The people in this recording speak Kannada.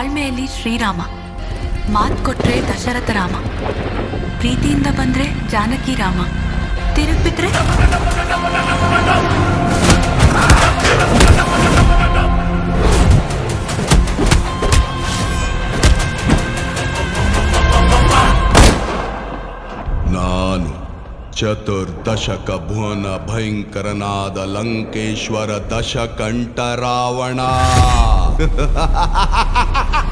ತಾಳ್ಮೆಯಲ್ಲಿ ಶ್ರೀರಾಮ ಮಾತ್ ಕೊಟ್ರೆ ದಶರಥ ರಾಮ ಪ್ರೀತಿಯಿಂದ ಬಂದ್ರೆ ಜಾನಕಿ ರಾಮ ತಿರುಗ್ಬಿಟ್ರೆ ನಾನು ಚತುರ್ದಶಕ ಭುವನ ಭಯಂಕರನಾದ ಲಂಕೇಶ್ವರ ದಶಕಂಠ ರಾವಣ